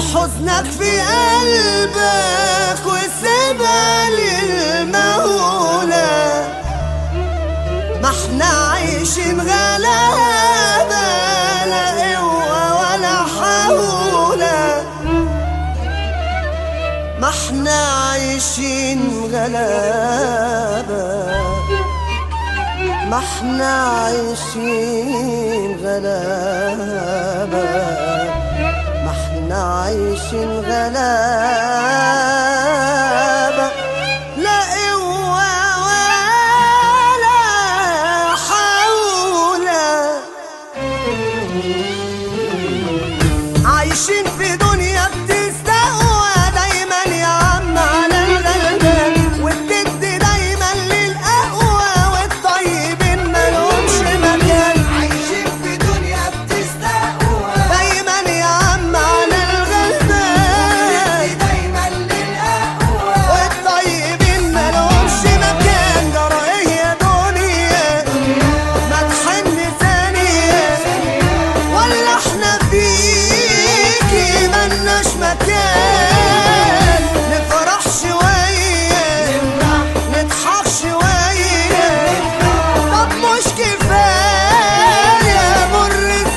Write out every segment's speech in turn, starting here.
حزنك في قلبك وسيبها للمولى ما احنا عايشين غلابة لا قوة ولا حول ما احنا عايشين غلابة ما احنا عايشين غلابة ما احنا عايشين غلابة لا قوة ولا حول عايشين في دنيا بتستقوى دايما يا عم على الغلبان وبتدي دايما للأقوى والطيبين مالهمش مكان عايشين في دنيا بتستقوى دايما يا عم على الغلبان دايما للأقوى والطيبين مالهمش مكان جرى ايه يا دنيا ما تحن ثانية ولا احنا فيكي ملناش مكان نفرح شوية نضحك شوية طب مش كفاية مر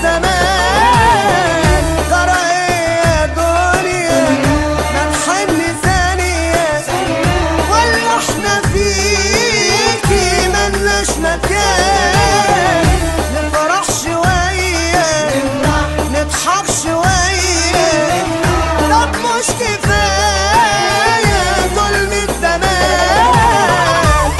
الزمان ترى ايه يا دنيا ما تحن ثانية ولا احنا فيكي ملناش مكان نفرح شوية نضحك شوية طب مش كفاية ظلم الزمان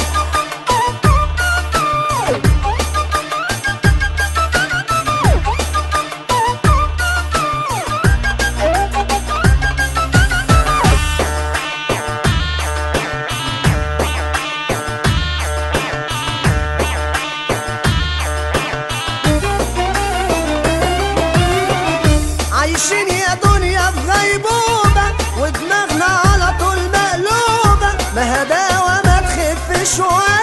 عايشين يا دنيا في غيبوبة ودماغنا على طول مقلوبة ما هداوة ما تخفش ولا